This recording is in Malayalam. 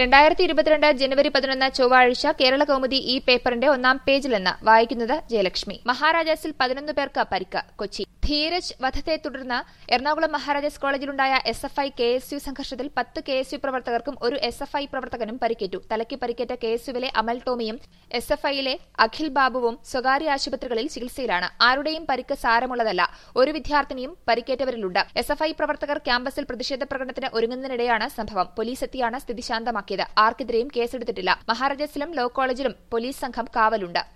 രണ്ടായിരത്തി ഇരുപത്തിരണ്ട് ജനുവരി പതിനൊന്ന് ചൊവ്വാഴ്ച കേരള കൗമുദി ഈ പേപ്പറിന്റെ ഒന്നാം പേജിൽ നിന്ന് വായിക്കുന്നത് ജയലക്ഷ്മി മഹാരാജാസിൽ പതിനൊന്ന് പേർക്ക് പരിക്ക് കൊച്ചി ധീരജ് വധത്തെ തുടർന്ന് എറണാകുളം മഹാരാജാസ് കോളേജിലുണ്ടായ S F I K S U സംഘർഷത്തിൽ പത്ത് കെ എസ് യു പ്രവർത്തകർക്കും ഒരു എസ് എഫ് ഐ പ്രവർത്തകനും പരിക്കേറ്റു തലയ്ക്ക് പരിക്കേറ്റ കെ എസ് യുവിലെ അമൽ ടോമിയും എസ് എഫ് ഐയിലെ അഖിൽ ബാബുവും സ്വകാര്യ ആശുപത്രികളിൽ ചികിത്സയിലാണ് ആരുടെയും പരിക്ക് സാരമുള്ളതല്ല ഒരു വിദ്യാർത്ഥിനിയും പരിക്കേറ്റവരിലുണ്ട് എസ് എഫ് ഐ പ്രവർത്തകർ ക്യാമ്പസിൽ പ്രതിഷേധ പ്രകടനത്തിന് ഒരുങ്ങുന്നതിനിടെയാണ് സംഭവം പോലീസ് എത്തിയാണ് സ്ഥിതി ശാന്തമാക്കിയത് ആർക്കെതിരെയും കേസെടുത്തിട്ടില്ല മഹാരാജാസിലും ലോ കോളേജിലും പോലീസ് സംഘം കാവലുണ്ട്